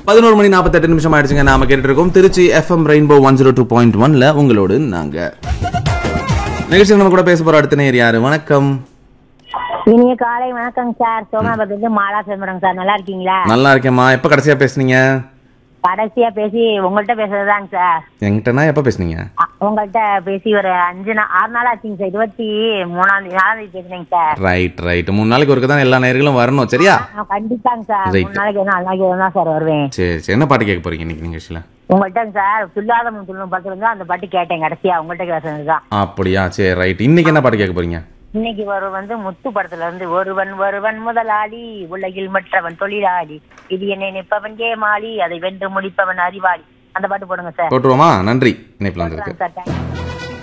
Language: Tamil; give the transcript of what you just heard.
பதினோரு மணி நாற்பத்தெட்டு நிமிஷம் ஆயிடுச்சுங்க நாம கேட்டுட்டு இருக்கோம் Trichy FM Rainbow one zero two point ஒன்ல உங்களோடு நாங்க நிகழ்ச்சியில் நம்ம கூட பேச போற அடுத்த நேர் யாரு வணக்கம் இனிய காலை வணக்கங்க சார் சோமாபுரத்துல மாலா செல்வரங்க சார் நல்லா இருக்கீங்களா நல்லா இருக்கேம்மா எப்ப கடைசியா பேசுனீங்க கடைசியா பேசி உங்கள்கிட்ட பேசுறதுதாங்க சார் என்கிட்டனா எப்ப பேசுனீங்க அ- உங்கள்கிட்ட பேசி ஒரு அஞ்சு நாள் ஆறு நாள் ஆச்சுங்க சார் இருபத்தி மூணாம் தேதி நாலாம் தேதி பேசுறேங்க சார் ரைட் ரைட் மூணு நாளைக்கு ஒருக்க தான் எல்லா நேர்களும் வரணும் சரியா ஆ, கண்டிப்பாங்க சார் Right. மூணு நாளைக்கு நாலு நாளைக்கு தான் சார் வருவேன் சரி சரி என்ன பாட்டு கேட்க போறீங்க இன்னைக்கு நிகழ்ச்சியில உங்கள்கிட்ட சார் துல்லாத முன் துள்ளும் படத்துல இருந்து அந்த பாட்டு கேட்டேன் கடைசியா உங்கள்கிட்ட பேசுனதுதான் அப்படியா சரி ரைட் இன்னைக்கு என்ன பாட்டு கேட்க போறீங்க இன்னைக்கு ஒரு வந்து முத்து படத்துல இருந்து ஒருவன் ஒருவன் முதலாளி உலகில் மற்றவன் தொழிலாளி இது என்னை நிற்பவன் ஏமாளி அதை வென்று முடிப்பவன் அறிவாளி அந்த பாட்டு போடுங்க சார் போட்டுருவோமா நன்றி இணைப்பில் வந்திருக்கு சார் தேங்க்யூ